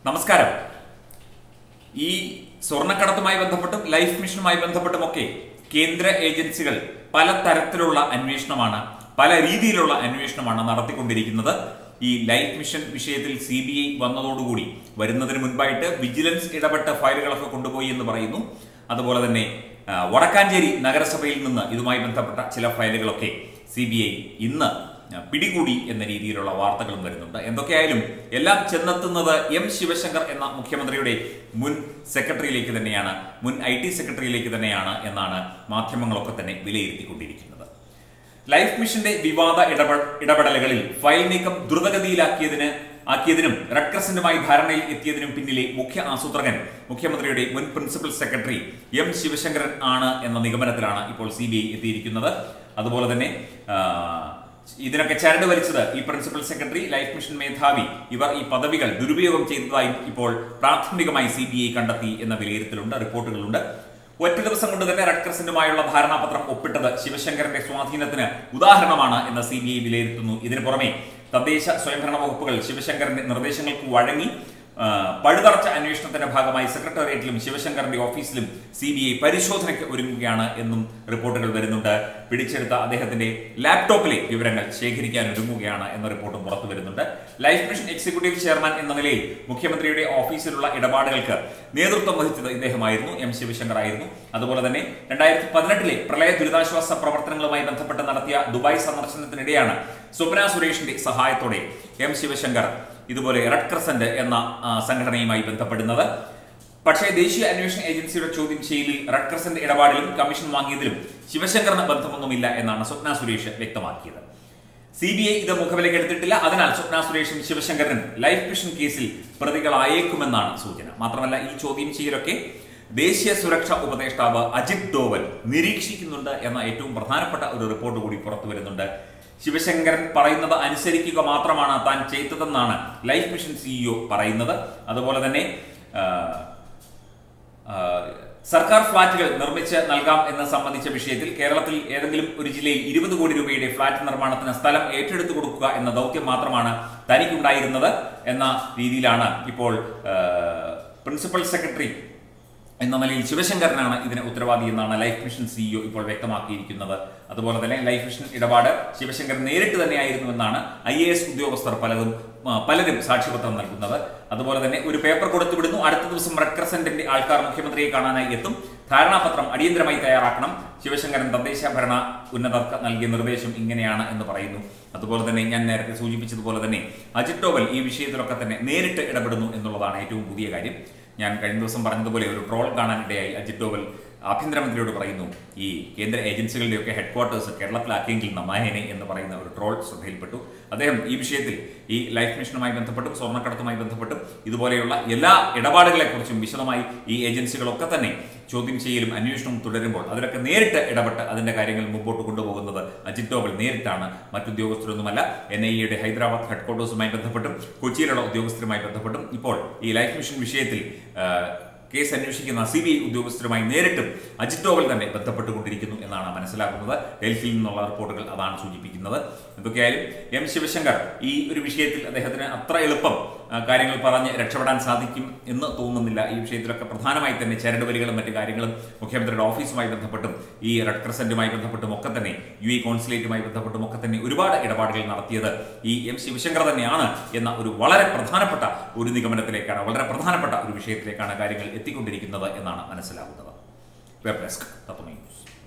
നമസ്കാരം ഈ സ്വർണ്ണക്കടത്തുമായി ബന്ധപ്പെട്ടും ലൈഫ് മിഷനുമായി ബന്ധപ്പെട്ടുമൊക്കെ കേന്ദ്ര ഏജൻസികൾ പല തരത്തിലുള്ള അന്വേഷണമാണ് പല രീതിയിലുള്ള അന്വേഷണമാണ് നടത്തിക്കൊണ്ടിരിക്കുന്നത് ഈ ലൈഫ് മിഷൻ വിഷയത്തിൽ സി ബി ഐ വന്നതോടുകൂടി വരുന്നതിന് മുൻപായിട്ട് വിജിലൻസ് ഇടപെട്ട ഫയലുകളൊക്കെ കൊണ്ടുപോയി എന്ന് പറയുന്നു അതുപോലെ തന്നെ ആ, വടക്കാഞ്ചേരി നഗരസഭയിൽ നിന്ന് ഇതുമായി ബന്ധപ്പെട്ട ചില ഫയലുകളൊക്കെ സി ബി ഐ ഇന്ന് പിടികൂടി എന്ന രീതിയിലുള്ള വാർത്തകളും വരുന്നുണ്ട് എന്തൊക്കെയായാലും എല്ലാം ചെന്നെത്തുന്നത് എം ശിവശങ്കർ എന്ന മുഖ്യമന്ത്രിയുടെ മുൻ സെക്രട്ടറിയിലേക്ക് തന്നെയാണ് മുൻ ഐ ടി സെക്രട്ടറിയിലേക്ക് തന്നെയാണ് എന്നാണ് മാധ്യമങ്ങളൊക്കെ തന്നെ വിലയിരുത്തിക്കൊണ്ടിരിക്കുന്നത് ലൈഫ് മിഷന്റെ വിവാദ ഇടപെ ഇടപെടലുകളിൽ ഫയൽ നീക്കം ദ്രുതഗതിയിലാക്കിയതിന് ആക്കിയതിനും റെഡ് ക്രസന്റുമായി ധാരണയിൽ എത്തിയതിനും പിന്നിലെ മുഖ്യ ആസൂത്രകൻ മുഖ്യമന്ത്രിയുടെ മുൻ പ്രിൻസിപ്പൽ സെക്രട്ടറി എം ശിവശങ്കരൻ ആണ് എന്ന നിഗമനത്തിലാണ് ഇപ്പോൾ സി ബി ഐ എത്തിയിരിക്കുന്നത് അതുപോലെ തന്നെ ആ, ഇതിനൊക്കെ ചരട് വലിച്ചത് ഈ പ്രിൻസിപ്പൽ സെക്രട്ടറി ലൈഫ് മിഷൻ മേധാവി ഇവർ ഈ പദവികൾ ദുരുപയോഗം ചെയ്തതായി ഇപ്പോൾ പ്രാഥമികമായി സി ബി ഐ കണ്ടെത്തി എന്ന വിലയിരുത്തലുണ്ട് റിപ്പോർട്ടുകളുണ്ട് ഒറ്റ ദിവസം കൊണ്ട് തന്നെ റെഡ് ക്രസന്റുമായുള്ള ധാരണാപത്രം ഒപ്പിട്ടത് ശിവശങ്കരന്റെ സ്വാധീനത്തിന് ഉദാഹരണമാണ് എന്ന് സി ബി ഐ വിലയിരുത്തുന്നു ഇതിനു പുറമെ തദ്ദേശ സ്വയംഭരണ വകുപ്പുകൾ ശിവശങ്കരന്റെ നിർദ്ദേശങ്ങൾക്ക് വഴങ്ങി ആ, പഴുതടച്ച അന്വേഷണത്തിന്റെ ഭാഗമായി സെക്രട്ടേറിയറ്റിലും ശിവശങ്കറിന്റെ ഓഫീസിലും സി ബി ഐ പരിശോധനയ്ക്ക് ഒരുങ്ങുകയാണ് എന്നും റിപ്പോർട്ടുകൾ വരുന്നുണ്ട് പിടിച്ചെടുത്ത അദ്ദേഹത്തിന്റെ ലാപ്ടോപ്പിലെ വിവരങ്ങൾ ശേഖരിക്കാൻ ഒരുങ്ങുകയാണ് എന്ന റിപ്പോർട്ടും പുറത്തു വരുന്നുണ്ട് ലൈഫ് മിഷൻ എക്സിക്യൂട്ടീവ് ചെയർമാൻ എന്ന നിലയിൽ മുഖ്യമന്ത്രിയുടെ ഓഫീസിലുള്ള ഇടപാടുകൾക്ക് നേതൃത്വം വഹിച്ചത് ഇദ്ദേഹമായിരുന്നു എം ശിവശങ്കർ ആയിരുന്നു അതുപോലെ തന്നെ രണ്ടായിരത്തി പതിനെട്ടിലെ പ്രളയ ദുരിതാശ്വാസ പ്രവർത്തനങ്ങളുമായി ബന്ധപ്പെട്ട് നടത്തിയ ദുബായ് സന്ദർശനത്തിനിടെയാണ് സ്വപ്ന സുരേഷിന്റെ സഹായത്തോടെ എം ശിവശങ്കർ ഇതുപോലെ റെഡ് ക്രസന്റ് എന്ന ആ, സംഘടനയുമായി ബന്ധപ്പെടുന്നത് പക്ഷേ ദേശീയ അന്വേഷണ ഏജൻസിയുടെ ചോദ്യം ചെയ്യലിൽ റെഡ് ക്രസന്റ് ഇടപാടിലും കമ്മീഷൻ വാങ്ങിയതിലും ശിവശങ്കറിന് ബന്ധമൊന്നുമില്ല എന്നാണ് സ്വപ്ന സുരേഷ് വ്യക്തമാക്കിയത് സി ബി ഐ ഇത് മുഖവിലേക്ക് എടുത്തിട്ടില്ല അതിനാൽ സ്വപ്ന സുരേഷും ശിവശങ്കരനും ലൈഫ് മിഷൻ കേസിൽ പ്രതികളായേക്കുമെന്നാണ് സൂചന മാത്രമല്ല ഈ ചോദ്യം ചെയ്യലൊക്കെ ദേശീയ സുരക്ഷാ ഉപദേഷ്ടാവ് അജിത് ഡോവൽ നിരീക്ഷിക്കുന്നുണ്ട് എന്ന ഏറ്റവും പ്രധാനപ്പെട്ട ഒരു റിപ്പോർട്ട് കൂടി പുറത്തു വരുന്നുണ്ട് ശിവശങ്കരൻ പറയുന്നത് അനുസരിക്കുക മാത്രമാണ് താൻ ചെയ്തതെന്നാണ് ലൈഫ് മിഷൻ സിഇഒ പറയുന്നത് അതുപോലെ തന്നെ ആ, ആ, സർക്കാർ ഫ്ളാറ്റുകൾ നിർമ്മിച്ച് നൽകാം എന്ന് സംബന്ധിച്ച വിഷയത്തിൽ കേരളത്തിൽ ഏതെങ്കിലും ഒരു ജില്ലയിൽ ഇരുപത് കോടി രൂപയുടെ ഫ്ളാറ്റ് നിർമ്മാണത്തിന് സ്ഥലം ഏറ്റെടുത്തു കൊടുക്കുക എന്ന ദൗത്യം മാത്രമാണ് തനിക്കുണ്ടായിരുന്നത് എന്ന രീതിയിലാണ് ഇപ്പോൾ ആ, പ്രിൻസിപ്പൽ സെക്രട്ടറി എന്ന നിലയിൽ ശിവശങ്കരനാണ് ഇതിന് ഉത്തരവാദി എന്നാണ് ലൈഫ് മിഷൻ സിഇഒ ഇപ്പോൾ വ്യക്തമാക്കിയിരിക്കുന്നത് അതുപോലെ തന്നെ ലൈഫ് മിഷൻ ഇടപാട് ശിവശങ്കർ നേരിട്ട് തന്നെയായിരുന്നു എന്നാണ് ഐ എ എസ് ഉദ്യോഗസ്ഥർ പലതും ആ, പലരും സാക്ഷ്യപത്രം നൽകുന്നത് അതുപോലെ തന്നെ ഒരു പേപ്പർ കൊടുത്തുവിടുന്നു അടുത്ത ദിവസം റെഡ് ക്രസന്റിന്റെ ആൾക്കാർ മുഖ്യമന്ത്രിയെ കാണാനായി എത്തും ധാരണാപത്രം അടിയന്തരമായി തയ്യാറാക്കണം ശിവശങ്കരൻ തദ്ദേശ ഭരണ ഉന്നതർക്ക് നൽകിയ നിർദ്ദേശം ഇങ്ങനെയാണ് എന്ന് പറയുന്നു അതുപോലെ തന്നെ ഞാൻ നേരത്തെ സൂചിപ്പിച്ചതുപോലെ തന്നെ അജിത് ഡോവൽ ഈ വിഷയത്തിലൊക്കെ തന്നെ നേരിട്ട് ഇടപെടുന്നു എന്നുള്ളതാണ് ഏറ്റവും പുതിയ കാര്യം ഞാൻ കഴിഞ്ഞ ദിവസം പറഞ്ഞതുപോലെ ഒരു ട്രോൾ കാണാനിടയായി അജിത് ഡോവൽ ആഭ്യന്തരമന്ത്രിയോട് പറയുന്നു ഈ കേന്ദ്ര ഏജൻസികളുടെയൊക്കെ ഹെഡ്ക്വാർട്ടേഴ്സ് കേരളത്തിലാക്കിയെങ്കിൽ നന്നായേനെ എന്ന് പറയുന്ന ഒരു ട്രോൾ ശ്രദ്ധയിൽപ്പെട്ടു അദ്ദേഹം ഈ വിഷയത്തിൽ ഈ ലൈഫ് മിഷനുമായി ബന്ധപ്പെട്ടും സ്വർണ്ണക്കടത്തുമായി ബന്ധപ്പെട്ടും ഇതുപോലെയുള്ള എല്ലാ ഇടപാടുകളെക്കുറിച്ചും വിശദമായി ഈ ഏജൻസികളൊക്കെ തന്നെ ചോദ്യം ചെയ്യലും അന്വേഷണവും തുടരുമ്പോൾ അതിലൊക്കെ നേരിട്ട് ഇടപെട്ട് അതിന്റെ കാര്യങ്ങൾ മുമ്പോട്ട് കൊണ്ടുപോകുന്നത് അജിത് ഡോവൽ നേരിട്ടാണ് മറ്റുദ്യോഗസ്ഥരൊന്നുമല്ല എൻ ഐ എയുടെ ഹൈദരാബാദ് ഹെഡ്ക്വാർട്ടേഴ്സുമായി ബന്ധപ്പെട്ടും കൊച്ചിയിലുള്ള ഉദ്യോഗസ്ഥരുമായി ബന്ധപ്പെട്ടും ഇപ്പോൾ ഈ ലൈഫ് മിഷൻ വിഷയത്തിൽ ആ, കേസ് അന്വേഷിക്കുന്ന സി ബി ഐ ഉദ്യോഗസ്ഥരുമായി നേരിട്ടും അജിത് ഡോവൽ തന്നെ ബന്ധപ്പെട്ടുകൊണ്ടിരിക്കുന്നു എന്നാണ് മനസ്സിലാക്കുന്നത് ഡൽഹിയിൽ നിന്നുള്ള റിപ്പോർട്ടുകൾ അതാണ് സൂചിപ്പിക്കുന്നത് എന്തൊക്കെയായാലും എം ശിവശങ്കർ ഈ ഒരു വിഷയത്തിൽ അദ്ദേഹത്തിന് അത്ര എളുപ്പം ആ, കാര്യങ്ങൾ പറഞ്ഞ് രക്ഷപ്പെടാൻ സാധിക്കും എന്ന് തോന്നുന്നില്ല ഈ വിഷയത്തിലൊക്കെ പ്രധാനമായി തന്നെ ചരടുവലികളും മറ്റു കാര്യങ്ങളും മുഖ്യമന്ത്രിയുടെ ഓഫീസുമായി ബന്ധപ്പെട്ടും ഈ റെഡ് ക്രസന്റുമായി ബന്ധപ്പെട്ടും ഒക്കെ തന്നെ യു എ കോൺസുലേറ്റുമായി ബന്ധപ്പെട്ടും ഒക്കെ തന്നെ ഒരുപാട് ഇടപാടുകൾ നടത്തിയത് ഈ എം ശിവശങ്കർ തന്നെയാണ് എന്ന ഒരു വളരെ പ്രധാനപ്പെട്ട ഒരു നിഗമനത്തിലേക്കാണ് വളരെ പ്രധാനപ്പെട്ട ഒരു വിഷയത്തിലേക്കാണ് കാര്യങ്ങൾ എത്തിക്കൊണ്ടിരിക്കുന്നത് എന്നാണ് മനസ്സിലാകുന്നത് വെബ് ഡെസ്ക് തത്വമൈ ന്യൂസ്